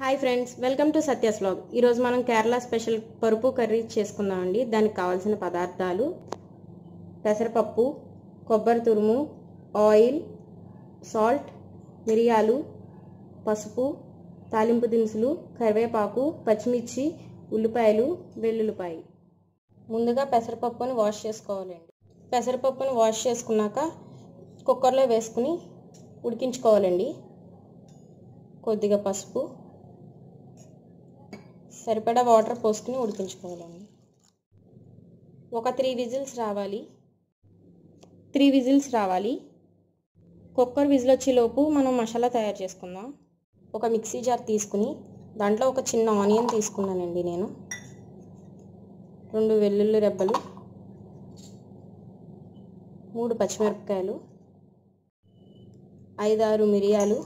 hi friends welcome to Satya's vlog ఈరోజు మనం Kerala special పరుపు కర్రీ చేసుకుందామండి దానికి కావాల్సిన పదార్థాలు పెసరపప్పు కొబ్బరి తురుము ఆయిల్ సాల్ట్ మిరియాలు పసుపు తాలింపు దినుసులు కరివేపాకు పచ్చిమిర్చి ఉల్లిపాయలు వెల్లుల్లిపాయ ముందుగా పెసరపప్పుని వాష్ చేసుకోవాలండి పెసరపప్పుని వాష్ చేసుకున్నాక కుక్కర్లో వేసుకుని ఉడికించుకోవాలండి కొద్దిగా పసుపు సరిపడా వాటర్ పోసుకుని ఉడికించుకోవాలండి ఒక త్రీ విజిల్స్ రావాలి త్రీ విజిల్స్ రావాలి కుక్కర్ విజిల్ వచ్చేలోపు మనం మసాలా తయారు చేసుకుందాం ఒక మిక్సీ జార్ తీసుకుని దాంట్లో ఒక చిన్న ఆనియన్ తీసుకున్నానండి నేను రెండు వెల్లుల్లి రెబ్బలు మూడు పచ్చిమిరపకాయలు ఐదారు మిరియాలు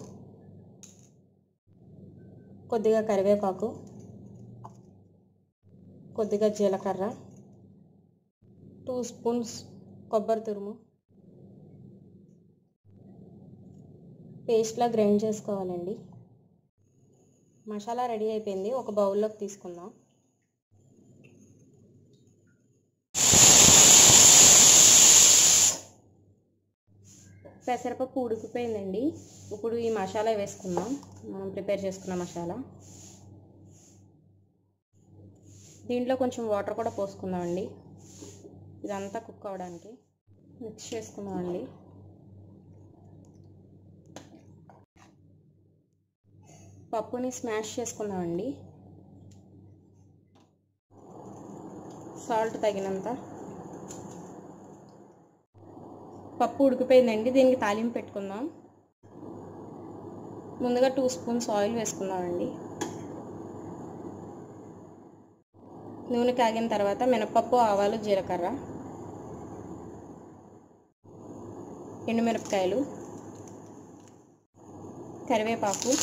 కొద్దిగా కరివేపాకు కొద్దిగా జీలకర్ర టూ స్పూన్స్ కొబ్బరి తురుము పేస్ట్లా గ్రైండ్ చేసుకోవాలండి మసాలా రెడీ అయిపోయింది ఒక బౌల్లోకి తీసుకుందాం పెసరపప్పు ఉడికిపోయిందండి ఇప్పుడు ఈ మసాలా వేసుకుందాం మనం ప్రిపేర్ చేసుకున్న మసాలా దీంట్లో కొంచెం వాటర్ కూడా పోసుకుందామండి ఇదంతా కుక్ అవ్వడానికి మిక్స్ చేసుకుందామండి పప్పుని స్మాష్ చేసుకుందామండి సాల్ట్ తగినంత పప్పు ఉడికిపోయిందండి దీనికి తాలింపు పెట్టుకుందాం ముందుగా టూ స్పూన్స్ ఆయిల్ వేసుకుందామండి నూనె కాగిన తర్వాత మినపప్పు ఆవాలు జీలకర్ర ఎండుమిరపకాయలు కరివేపాకు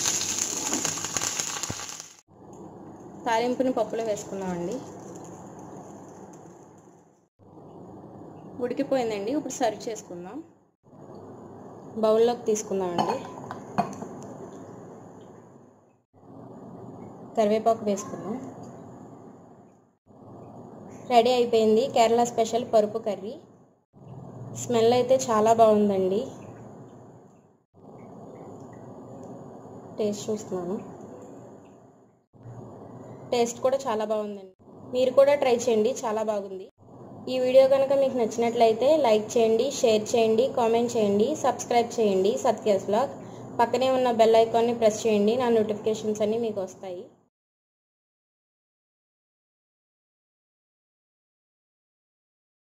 తాలింపుని పప్పులో వేసుకుందామండి ఉడికిపోయిందండి ఇప్పుడు సర్వ్ చేసుకుందాం బౌల్లోకి తీసుకుందామండి కరివేపాకు వేసుకుందాం రెడీ అయిపోయింది కేరళ స్పెషల్ పరుపు కర్రీ స్మెల్ అయితే చాలా బాగుందండి టేస్ట్ చూస్తున్నాను టేస్ట్ కూడా చాలా బాగుందండి మీరు కూడా ట్రై చేయండి చాలా బాగుంది ఈ వీడియో కనుక మీకు నచ్చినట్లయితే లైక్ చేయండి షేర్ చేయండి కామెంట్ చేయండి సబ్స్క్రైబ్ చేయండి సత్యస్ బ్లాగ్ పక్కనే ఉన్న బెల్ ఐకాన్ని ప్రెస్ చేయండి నా నోటిఫికేషన్స్ అన్నీ మీకు వస్తాయి